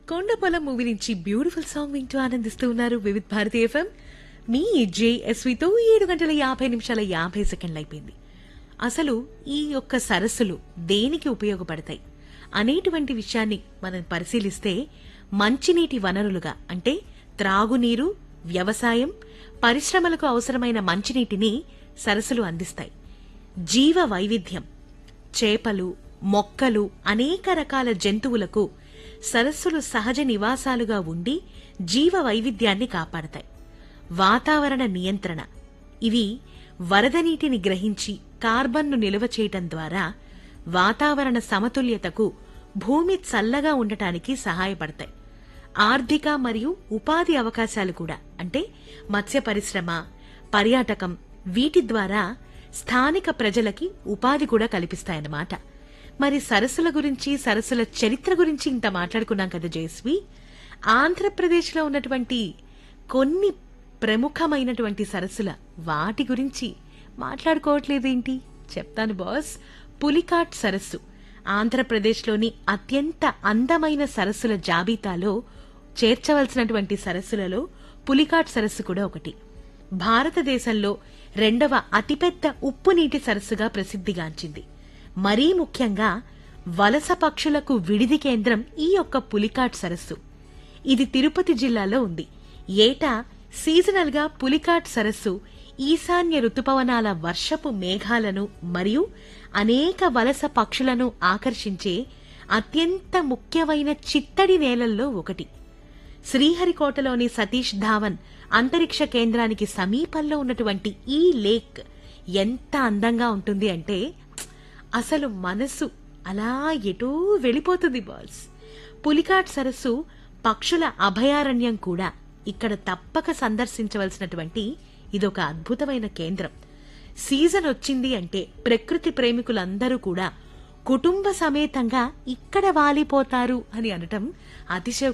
Kondapolam movie నుంచి beautiful song వింటూ ఆనందిస్తూ ఉన్నారు వివిధ్ భారతి ఎఫ్ఎం మీ జేఎస్వితో ఏడు గంటల యాభై నిమిషాల యాభై సెకండ్లు అయిపోయింది అసలు ఈ యొక్క సరస్సులు దేనికి ఉపయోగపడతాయి అనేటువంటి విషయాన్ని మనం పరిశీలిస్తే మంచినీటి వనరులుగా అంటే త్రాగునీరు వ్యవసాయం పరిశ్రమలకు అవసరమైన మంచినీటిని సరస్సులు అందిస్తాయి జీవ వైవిధ్యం చేపలు మొక్కలు అనేక రకాల జంతువులకు సరస్సులు సహజ నివాసాలుగా ఉండి జీవ వైవిధ్యాన్ని కాపాడతాయి వాతావరణ నియంత్రణ ఇవి వరద నీటిని గ్రహించి కార్బన్ను నిల్వ చేయటం ద్వారా వాతావరణ సమతుల్యతకు భూమి చల్లగా ఉండటానికి సహాయపడతాయి ఆర్థిక మరియు ఉపాధి అవకాశాలు కూడా అంటే మత్స్య పరిశ్రమ పర్యాటకం వీటి ద్వారా స్థానిక ప్రజలకి ఉపాధి కూడా కల్పిస్తాయన్నమాట మరి సరస్సుల గురించి సరస్సుల చరిత్ర గురించి ఇంత మాట్లాడుకున్నాం కదా జయశ్వి ఆంధ్రప్రదేశ్లో ఉన్నటువంటి కొన్ని ప్రముఖమైనటువంటి సరస్సుల వాటి గురించి మాట్లాడుకోవట్లేదేంటి చెప్తాను బాస్ పులికాట్ సరస్సు ఆంధ్రప్రదేశ్లోని అత్యంత అందమైన సరస్సుల జాబితాలో చేర్చవలసినటువంటి సరస్సులలో పులికాట్ సరస్సు కూడా ఒకటి భారతదేశంలో రెండవ అతిపెద్ద ఉప్పు నీటి సరస్సుగా ప్రసిద్ధిగాంచింది మరీ ముఖ్యంగా వలస పక్షులకు విడిది కేంద్రం ఈ యొక్క పులికాట్ సరస్సు ఇది తిరుపతి జిల్లాలో ఉంది ఏటా సీజనల్ గా పులికాట్ సరస్సు ఈశాన్య రుతుపవనాల వర్షపు మేఘాలను మరియు అనేక వలస పక్షులను ఆకర్షించే అత్యంత ముఖ్యమైన చిత్తడి నేలల్లో ఒకటి శ్రీహరికోటలోని సతీష్ ధావన్ అంతరిక్ష కేంద్రానికి సమీపంలో ఉన్నటువంటి ఈ లేక్ ఎంత అందంగా ఉంటుంది అంటే అసలు మనసు అలా ఎటూ వెళ్ళిపోతుంది బాల్స్ పులికాట్ సరస్సు పక్షుల అభయారణ్యం కూడా ఇక్కడ తప్పక సందర్శించవలసినటువంటి ఇదొక అద్భుతమైన కేంద్రం సీజన్ వచ్చింది అంటే ప్రకృతి ప్రేమికులందరూ కూడా కుటుంబ సమేతంగా ఇక్కడ వాలిపోతారు అని అనటం అతిశయ